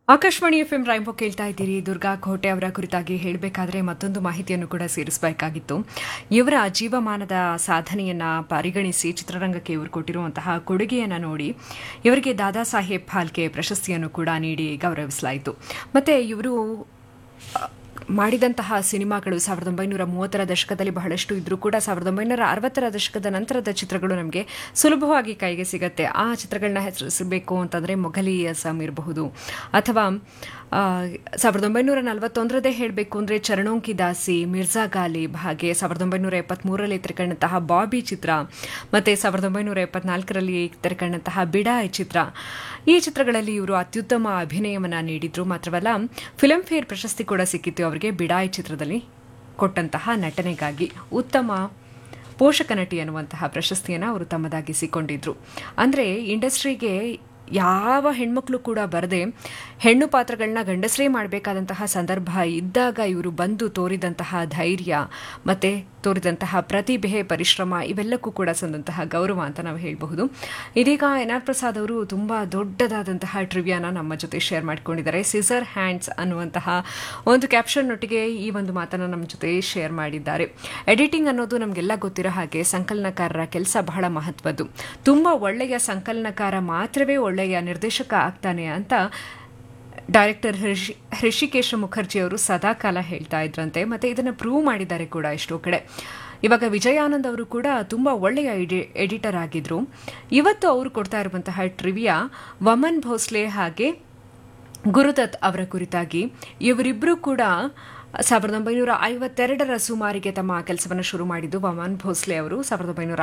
Akashvani F M rainbow ಕೇಳ್ತಾ ಇದ್ದೀರಿ ದುರ್ಗಾ ಕೋಟೆ ಅವರ ಕುರಿತಾಗಿ ಹೇಳಬೇಕಾದ್ರೆ ಮತ್ತೊಂದು ಮಾಹಿತಿಯನ್ನು ಕೂಡ ಸೇರಿಸಬೇಕಾಗಿತ್ತು ಇವರ ಜೀವಮಾನದ ಸಾಧನೆಯನ್ನ ಪರಿಗಣಿಸಿ ಚಿತ್ರರಂಗಕ್ಕೆ ಇವರು ಕೊಟ್ಟಿರುವಂತಹ ಕೊಡುಗೆಯನ್ನು ನೋಡಿ ಇವರಿಗೆ ದಾದಾ ಸಾಹೇಬ್ ಫಾಲ್ಕೆ ಪ್ರಶಸ್ತಿಯನ್ನು ಕೂಡ ನೀಡಿ ಗೌರವಿಸಲಾಯಿತು ಮತ್ತೆ ಇವರು ಮಾಡಿದಂತಹ ಸಿನಿಮಾಗಳು ಸಾವಿರದ ಒಂಬೈನೂರ ಮೂವತ್ತರ ದಶಕದಲ್ಲಿ ಬಹಳಷ್ಟು ಇದ್ರೂ ಕೂಡ ಸಾವಿರದ ಒಂಬೈನೂರ ಅರವತ್ತರ ದಶಕದ ನಂತರದ ಚಿತ್ರಗಳು ನಮಗೆ ಸುಲಭವಾಗಿ ಕೈಗೆ ಸಿಗತ್ತೆ ಆ ಚಿತ್ರಗಳನ್ನ ಹೆಸರಿಸಬೇಕು ಅಂತಂದರೆ ಮೊಘಲಿಯಸಮ್ ಇರಬಹುದು ಅಥವಾ ಸಾವಿರದ ಒಂಬೈನೂರ ನಲವತ್ತೊಂದರದೇ ಹೇಳಬೇಕು ಅಂದರೆ ಚರಣೋಂಕಿ ದಾಸಿ ಮಿರ್ಜಾ ಗಾಲಿಬ್ ಹಾಗೆ ಸಾವಿರದ ಒಂಬೈನೂರ ಎಪ್ಪತ್ಮೂರರಲ್ಲಿ ತೆರೆಕಂಡಂತಹ ಬಾಬಿ ಚಿತ್ರ ಮತ್ತು ಸಾವಿರದ ಒಂಬೈನೂರ ಎಪ್ಪತ್ನಾಲ್ಕರಲ್ಲಿ ತೆರೆಕಂಡಂತಹ ಬಿಡಾಯ್ ಚಿತ್ರ ಈ ಚಿತ್ರಗಳಲ್ಲಿ ಇವರು ಅತ್ಯುತ್ತಮ ಅಭಿನಯವನ್ನು ನೀಡಿದ್ರು ಮಾತ್ರವಲ್ಲ ಫಿಲ್ಮ್ ಫೇರ್ ಪ್ರಶಸ್ತಿ ಕೂಡ ಸಿಕ್ಕಿತ್ತು ಅವರಿಗೆ ಬಿಡಾಯ್ ಚಿತ್ರದಲ್ಲಿ ಕೊಟ್ಟಂತಹ ನಟನೆಗಾಗಿ ಉತ್ತಮ ಪೋಷಕ ನಟಿ ಅನ್ನುವಂತಹ ಪ್ರಶಸ್ತಿಯನ್ನು ಅವರು ತಮ್ಮದಾಗಿಸಿಕೊಂಡಿದ್ರು ಅಂದರೆ ಇಂಡಸ್ಟ್ರಿಗೆ ಯಾವ ಹೆಣ್ಮಕ್ಳು ಕೂಡ ಬರದೆ ಹೆಣ್ಣು ಪಾತ್ರಗಳನ್ನ ಗಂಡಸರೇ ಮಾಡಬೇಕಾದಂತಹ ಸಂದರ್ಭ ಇದ್ದಾಗ ಇವರು ಬಂದು ತೋರಿದಂತಹ ಧೈರ್ಯ ಮತ್ತು ತೋರಿದಂತಹ ಪ್ರತಿಭೆ ಪರಿಶ್ರಮ ಇವೆಲ್ಲಕ್ಕೂ ಕೂಡ ಸಂದಂತಹ ಗೌರವ ಅಂತ ನಾವು ಹೇಳಬಹುದು ಇದೀಗ ಎನ್ ಆರ್ ಪ್ರಸಾದ್ ಅವರು ತುಂಬ ದೊಡ್ಡದಾದಂತಹ ಟ್ರಿವಿಯಾನ ನಮ್ಮ ಜೊತೆ ಶೇರ್ ಮಾಡ್ಕೊಂಡಿದ್ದಾರೆ ಸಿಸರ್ ಹ್ಯಾಂಡ್ಸ್ ಅನ್ನುವಂತಹ ಒಂದು ಕ್ಯಾಪ್ಷನ್ನೊಟ್ಟಿಗೆ ಈ ಒಂದು ಮಾತನ್ನು ನಮ್ಮ ಜೊತೆ ಶೇರ್ ಮಾಡಿದ್ದಾರೆ ಎಡಿಟಿಂಗ್ ಅನ್ನೋದು ನಮಗೆಲ್ಲ ಗೊತ್ತಿರೋ ಹಾಗೆ ಸಂಕಲನಕಾರರ ಕೆಲಸ ಬಹಳ ಮಹತ್ವದ್ದು ತುಂಬ ಒಳ್ಳೆಯ ಸಂಕಲನಕಾರ ಮಾತ್ರವೇ ಒಳ್ಳೆಯ ನಿರ್ದೇಶಕ ಆಗ್ತಾನೆ ಅಂತ ಡೈರೆಕ್ಟರ್ ಹೃಷಿ ಹೃಷಿಕೇಶ ಮುಖರ್ಜಿ ಅವರು ಸದಾಕಾಲ ಹೇಳ್ತಾ ಇದ್ರಂತೆ ಮತ್ತೆ ಇದನ್ನು ಪ್ರೂವ್ ಮಾಡಿದ್ದಾರೆ ಕೂಡ ಎಷ್ಟೋ ಕಡೆ ಇವಾಗ ವಿಜಯಾನಂದ್ ಅವರು ಕೂಡ ತುಂಬ ಒಳ್ಳೆಯ ಎಡಿ ಎಡಿಟರ್ ಆಗಿದ್ರು ಇವತ್ತು ಅವರು ಕೊಡ್ತಾ ಇರುವಂತಹ ಟ್ರಿವಿಯಾ ವಮನ್ ಭೋಸ್ಲೆ ಹಾಗೆ ಗುರುದತ್ ಅವರ ಕುರಿತಾಗಿ ಇವರಿಬ್ಬರು ಕೂಡ ಸಾವಿರದ ಒಂಬೈನೂರ ಐವತ್ತೆರಡರ ಸುಮಾರಿಗೆ ತಮ್ಮ ಕೆಲಸವನ್ನು ಶುರು ಮಾಡಿದ್ದು ವಮನ್ ಭೋಸ್ಲೆ ಅವರು ಸಾವಿರದ ಒಂಬೈನೂರ